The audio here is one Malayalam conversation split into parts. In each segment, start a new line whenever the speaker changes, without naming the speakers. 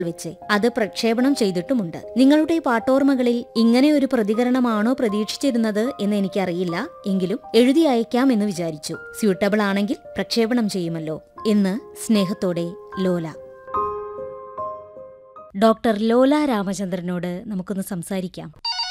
വെച്ച് അത് പ്രക്ഷേപണം ചെയ്തിട്ടുമുണ്ട് നിങ്ങളുടെ പാട്ടോർമകളിൽ ഇങ്ങനെ ഒരു പ്രതികരണമാണോ പ്രതീക്ഷിച്ചിരുന്നത് എന്ന് എനിക്കറിയില്ല എങ്കിലും എഴുതി അയക്കാം എന്ന് വിചാരിച്ചു സ്യൂട്ടബിൾ ആണെങ്കിൽ പ്രക്ഷേപണം ചെയ്യുമല്ലോ എന്ന് സ്നേഹത്തോടെ ലോല ഡോക്ടർ ലോല രാമചന്ദ്രനോട് നമുക്കൊന്ന് സംസാരിക്കാം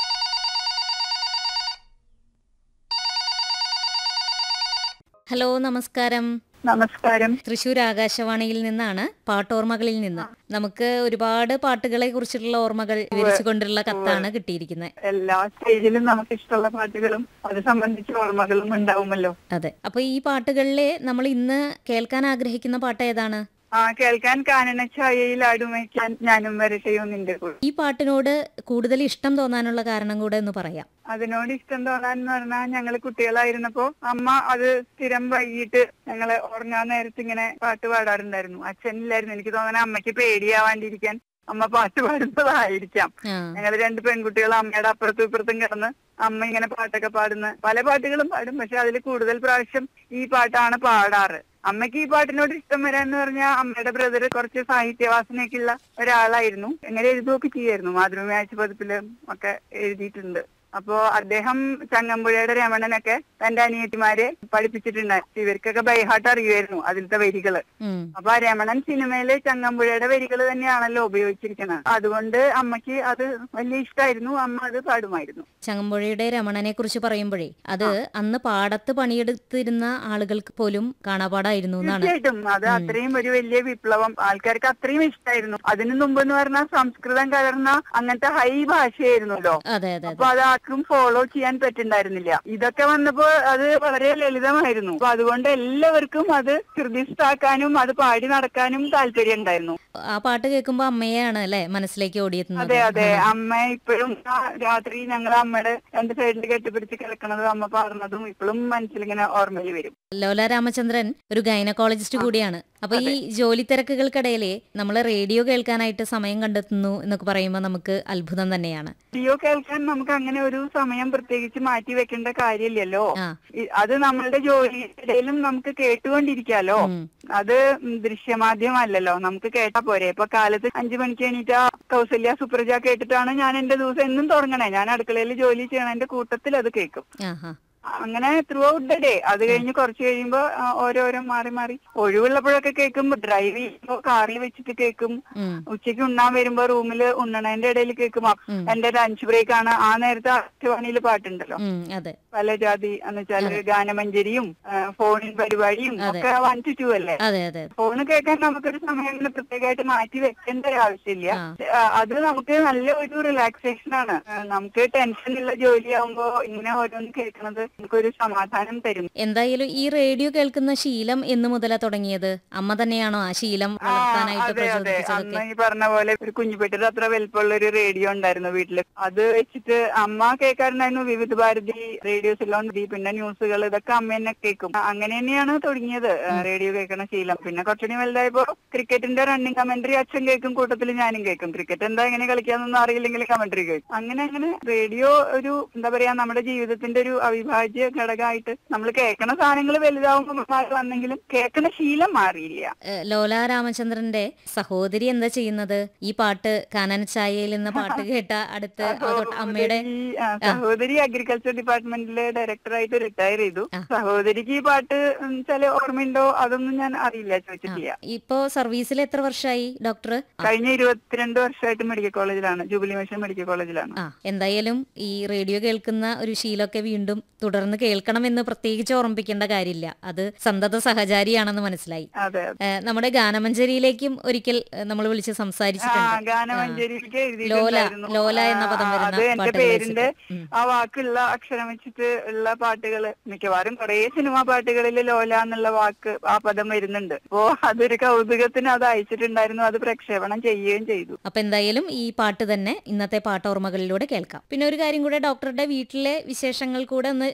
ഹലോ നമസ്കാരം
നമസ്കാരം
തൃശൂർ ആകാശവാണിയിൽ നിന്നാണ് പാട്ടോർമ്മകളിൽ നിന്ന് നമുക്ക് ഒരുപാട് പാട്ടുകളെ കുറിച്ചിട്ടുള്ള ഓർമ്മകൾ വിവരിച്ചുകൊണ്ടുള്ള കത്താണ് കിട്ടിയിരിക്കുന്നത്
എല്ലാ സ്റ്റേജിലും നമുക്ക് ഇഷ്ടമുള്ള പാട്ടുകളും അത് സംബന്ധിച്ച ഓർമ്മകളും ഉണ്ടാവുമല്ലോ
അതെ അപ്പൊ ഈ പാട്ടുകളിലെ നമ്മൾ ഇന്ന് കേൾക്കാൻ ആഗ്രഹിക്കുന്ന പാട്ട് ഏതാണ്
ആ കേൾക്കാൻ കാനന ഛായയിൽ ആടുമയ്ക്കാൻ ഞാനും വരട്ടെയോ നിന്റെ കൂടെ
ഈ പാട്ടിനോട് കൂടുതൽ ഇഷ്ടം തോന്നാനുള്ള കാരണം കൂടെ ഒന്ന് പറയാം
അതിനോട് ഇഷ്ടം തോന്നാൻ എന്ന് പറഞ്ഞാൽ ഞങ്ങള് കുട്ടികളായിരുന്നപ്പോ അമ്മ അത് സ്ഥിരം വൈകിട്ട് ഞങ്ങള് ഉറങ്ങാൻ നേരത്ത് ഇങ്ങനെ പാട്ട് പാടാറുണ്ടായിരുന്നു അച്ഛനില്ലായിരുന്നു എനിക്ക് തോന്നണ അമ്മയ്ക്ക് പേടിയാവാണ്ടിരിക്കാൻ അമ്മ പാട്ട് പാടുന്നതായിരിക്കാം
ആ
ഞങ്ങൾ രണ്ട് പെൺകുട്ടികൾ അമ്മയുടെ അപ്പുറത്തും ഇപ്പുറത്തും കിടന്ന് അമ്മ ഇങ്ങനെ പാട്ടൊക്കെ പാടുന്ന പല പാട്ടുകളും പാടും പക്ഷെ അതിൽ കൂടുതൽ പ്രാവശ്യം ഈ പാട്ടാണ് പാടാറ് അമ്മയ്ക്ക് ഈ പാട്ടിനോട് ഇഷ്ടം വരാന്ന് പറഞ്ഞാൽ അമ്മയുടെ ബ്രദർ കുറച്ച് സാഹിത്യവാസനയൊക്കെ ഉള്ള ഒരാളായിരുന്നു എങ്ങനെ എഴുതുകയൊക്കെ ചെയ്യായിരുന്നു മാതൃഭൂമി ആഴ്ച പതിപ്പിലും ഒക്കെ എഴുതിയിട്ടുണ്ട് അപ്പോ അദ്ദേഹം ചങ്ങമ്പുഴയുടെ രമണനൊക്കെ തന്റെ അനിയത്തിമാരെ പഠിപ്പിച്ചിട്ടുണ്ടായിരുന്നു ഇവർക്കൊക്കെ ബൈഹാട്ട് അറിയുമായിരുന്നു അതിലത്തെ വരികള്
ഉം.
അപ്പൊ ആ രമണൻ സിനിമയില് ചങ്ങമ്പുഴയുടെ വരികൾ തന്നെയാണല്ലോ ഉപയോഗിച്ചിരിക്കുന്നത് അതുകൊണ്ട് അമ്മയ്ക്ക് അത് വലിയ ഇഷ്ടമായിരുന്നു അമ്മ അത് പാടുമായിരുന്നു
ചങ്ങമ്പുഴയുടെ രമണനെ കുറിച്ച് പറയുമ്പോഴേ അത് അന്ന് പാടത്ത് പണിയെടുത്തിരുന്ന ആളുകൾക്ക് പോലും കാണാപാടായിരുന്നു എന്നാണ്
തീർച്ചയായിട്ടും അത് അത്രയും ഒരു വലിയ വിപ്ലവം ആൾക്കാർക്ക് അത്രയും ഇഷ്ടമായിരുന്നു അതിനു മുമ്പ് എന്ന് പറഞ്ഞാൽ സംസ്കൃതം കലർന്ന അങ്ങനത്തെ ഹൈ ഭാഷയായിരുന്നല്ലോ
അതെ അതെ
അപ്പൊ അത് ആർക്കും ഫോളോ ചെയ്യാൻ പറ്റുണ്ടായിരുന്നില്ല ഇതൊക്കെ വന്നപ്പോ അത് വളരെ ലളിതമായിരുന്നു അപ്പൊ അതുകൊണ്ട് എല്ലാവർക്കും അത് ഹൃദയസ്ഥാക്കാനും അത് പാടി നടക്കാനും താല്പര്യം ഉണ്ടായിരുന്നു
ആ പാട്ട് കേൾക്കുമ്പോ അമ്മയാണ് അല്ലെ മനസ്സിലേക്ക് ഓടിയെത്തുന്നത്
അതെ അതെ അമ്മ ഇപ്പോഴും ആ രാത്രി ഞങ്ങൾ അമ്മയുടെ രണ്ട് സൈഡിൽ കെട്ടിപ്പിടിച്ച് കിടക്കണതും അമ്മ പാടുന്നതും ഇപ്പോഴും മനസ്സിലിങ്ങനെ ഓർമ്മയിൽ വരും
ലോല രാമചന്ദ്രൻ ഒരു ഗൈനക്കോളജിസ്റ്റ് കൂടിയാണ് അപ്പൊ ഈ ജോലി തിരക്കുകൾക്കിടയിലെ നമ്മൾ റേഡിയോ കേൾക്കാനായിട്ട് സമയം കണ്ടെത്തുന്നു എന്നൊക്കെ പറയുമ്പോൾ നമുക്ക് അത്ഭുതം തന്നെയാണ്
റേഡിയോ കേൾക്കാൻ നമുക്ക് അങ്ങനെ ഒരു സമയം പ്രത്യേകിച്ച് മാറ്റി വെക്കേണ്ട കാര്യമില്ലല്ലോ
ആ
ഈ- അത് നമ്മളുടെ ജോലിയിടയിലും നമുക്ക് കേട്ടുകൊണ്ടിരിക്കാലോ
ഉം.
അത് ദൃശ്യമാധ്യമല്ലല്ലോ നമുക്ക് കേട്ടാ പോരെ ഇപ്പൊ കാലത്ത് അഞ്ചു മണിക്ക് എണീറ്റ കൗസല്യ സുപ്രജ കേട്ടിട്ടാണ് ഞാൻ എന്റെ ദിവസം എന്നും തുടങ്ങണേ ഞാൻ അടുക്കളയിൽ ജോലി ചെയ്യണതിന്റെ കൂട്ടത്തിൽ അത് കേൾക്കും
ആഹാ
അങ്ങനെ ത്രൂ ഔട്ട് ദ ഡേ അത് കഴിഞ്ഞ് കുറച്ച് കഴിയുമ്പോ ആ, ഓരോരോ മാറി മാറി ഒഴിവുള്ളപ്പോഴൊക്കെ കേൾക്കുമ്പോ ഡ്രൈവ് ചെയ്യുമ്പോ കാറിൽ വെച്ചിട്ട് കേൾക്കും
ഉം.
ഉച്ചയ്ക്ക് ഉണ്ണാൻ വരുമ്പോ റൂമിൽ ഉണ്ണണതിന്റെ ഇടയിൽ കേൾക്കും അ-
ഉം.
എന്റെ ലഞ്ച് ബ്രേക്ക് ആണ് ആ നേരത്തെ ആറ്റുവാണിയിൽ പാട്ടുണ്ടല്ലോ
ഉം, അതെ
പല ജാതി എന്ന് വെച്ചാല് ഗാനമഞ്ജരിയും ആ, ഫോണിൻ പരിപാടിയും
അതെ.
ഒക്കെ വൺ ടു ടു അല്ലേ
അതെ അതെ
ഫോണ് കേൾക്കാൻ നമുക്കൊരു സമയം ഇങ്ങനെ പ്രത്യേകമായിട്ട് മാറ്റി വെക്കേണ്ട ഒരു ആവശ്യമില്ല
ആ.
ആ, അത് നമുക്ക് നല്ല ഒരു റിലാക്സേഷൻ ആണ് ആ, നമുക്ക് ടെൻഷൻ ഉള്ള ജോലിയാവുമ്പോ ഇങ്ങനെ ഓരോന്ന് കേൾക്കുന്നത് നമുക്കൊരു സമാധാനം തരും
എന്തായാലും ഈ റേഡിയോ കേൾക്കുന്ന ശീലം എന്ന് മുതലാ തുടങ്ങിയത് അമ്മ തന്നെയാണോ ആ ശീലം
ആ,
വളർത്താനായിട്ട്
അതെ അതെ
പ്രചോദിപ്പിച്ചതൊക്കെ
അന്ന് ഈ പറഞ്ഞ പോലെ ഒരു കുഞ്ഞുപെട്ടിട്ട് അത്ര വലിപ്പമുള്ള ഒരു റേഡിയോ ഉണ്ടായിരുന്നു വീട്ടില് അത് വെച്ചിട്ട് അമ്മ കേൾക്കാറുണ്ടായിരുന്നു വിവിധ ഭാരതി റേഡിയോ സിലോൺ ദി പിന്നെ ന്യൂസുകൾ ഇതൊക്കെ അമ്മ തന്നെ കേൾക്കും ആ, അങ്ങനെ തന്നെയാണ് തുടങ്ങിയത് ആ, റേഡിയോ കേൾക്കണ ശീലം പിന്നെ കുറച്ചുകൂടി വലുതായപ്പോ ക്രിക്കറ്റിന്റെ റണ്ണിങ് കമന്ററി അച്ഛൻ കേൾക്കും കൂട്ടത്തിൽ ഞാനും കേൾക്കും ക്രിക്കറ്റ് എന്താ എങ്ങനെ കളിക്കാന്നൊന്നും അറിയില്ലെങ്കിൽ കമന്ററി കേൾക്കും അങ്ങനെ അങ്ങനെ റേഡിയോ ഒരു എന്താ പറയാ നമ്മുടെ ജീവിതത്തിന്റെ ഒരു അവിഭാജ്യ ഘടകമായിട്ട് നമ്മൾ കേൾക്കണ സാധനങ്ങൾ വലുതാവുമ്പോൾ മാറി വന്നെങ്കിലും കേൾക്കണ ശീലം മാറിയില്ല
ഏ, ലോല രാമചന്ദ്രന്റെ സഹോദരി എന്താ ചെയ്യുന്നത് ഈ പാട്ട് കാനന ചായയിൽ എന്ന പാട്ട് കേട്ട അടുത്ത് അതോട്ട് അമ്മയുടെ
സഹോദരി, ആ, സഹോദരി അഗ്രികൾച്ചർ ഡിപ്പാർട്ട്മെന്റിലെ ഡയറക്ടറായിട്ട് റിട്ടയർ ചെയ്തു
ആ.
സഹോദരിക്ക് ഈ പാട്ട് ചില ഓർമ്മയുണ്ടോ അതൊന്നും ഞാൻ അറിയില്ല ചോദിച്ചിട്ടില്ല
ഇപ്പോ സർവീസിൽ എത്ര വർഷമായി ഡോക്ടർ
കഴിഞ്ഞ ഇരുപത്തിരണ്ട് വർഷമായിട്ട് മെഡിക്കൽ കോളേജിലാണ് ജൂബിലി മിഷൻ മെഡിക്കൽ കോളേജിലാണ്
ആ എന്തായാലും ഈ റേഡിയോ കേൾക്കുന്ന ഒരു ശീലമൊക്കെ വീണ്ടും തുടർന്ന് കേൾക്കണമെന്ന് പ്രത്യേകിച്ച് ഓർമ്മിപ്പിക്കേണ്ട കാര്യമില്ല അത് സന്തത സഹചാരിയാണെന്ന് മനസ്സിലായി
അതെ
ഏ, നമ്മുടെ ഗാനമഞ്ജരിയിലേക്കും ഒരിക്കൽ നമ്മൾ വിളിച്ച്
ആ
സംസാരിച്ചിട്ടുണ്ട്
ഗാനമഞ്ജരിക്ക്
ലോല
എഴുതിയിട്ടുണ്ടായിരുന്നു
ലോല എന്ന പദം
ആ,
വരുന്ന
അത് എന്റെ
പാട്ടുകൾ
പേരിന്റെ
വെച്ചിട്ട്. ഉം.
ആ വാക്കുള്ള അക്ഷരം വെച്ചിട്ട് ഉള്ള പാട്ടുകള് മിക്കവാറും കുറേ സിനിമാ പാട്ടുകളിൽ ലോല എന്നുള്ള വാക്ക് ആ പദം വരുന്നുണ്ട് അപ്പോ അതൊരു കൗതുകത്തിന് അത് അയച്ചിട്ടുണ്ടായിരുന്നു അത് പ്രക്ഷേപണം ചെയ്യുകയും ചെയ്തു
അപ്പൊ എന്തായാലും ഈ പാട്ട് തന്നെ ഇന്നത്തെ പാട്ടോർമ്മകളിലൂടെ കേൾക്കാം പിന്നെ ഒരു കാര്യം കൂടെ ഡോക്ടറുടെ വീട്ടിലെ വിശേഷങ്ങൾ കൂടെ ഒന്ന്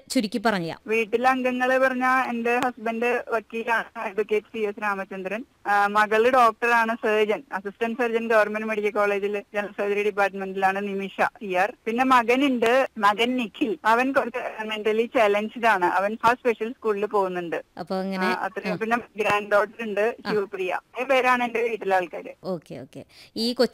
ചുരുക്കി പറയാം
വീട്ടിലെ അംഗങ്ങള് പറഞ്ഞ എന്റെ ഹസ്ബൻഡ് വക്കീലാണ് അഡ്വക്കേറ്റ് സി എസ് രാമചന്ദ്രൻ ആ, മകള് ഡോക്ടറാണ് surgeon assistant surgeon government medical കോളേജിൽ ജനറൽ സർജറി ഡിപ്പാർട്ട്മെന്റിലാണ് നിമിഷ സി ആർ പിന്നെ മകനുണ്ട് മകൻ നിഖിൽ അവൻ കുറച്ച് മെന്റലി ചലഞ്ച്ഡ് ആണ് അവൻ ആ സ്പെഷ്യൽ സ്കൂളിൽ പോകുന്നുണ്ട്
അപ്പൊ അങ്ങനെ
ആ, അത്രയും പിന്നെ ഗ്രാൻഡ് ഡോട്ടർ ഉണ്ട് ശിവപ്രിയ ഈ പേരാണ് എന്റെ വീട്ടിലെ ആൾക്കാര്
ഓക്കെ ഓക്കെ ഈ കൊച്ചു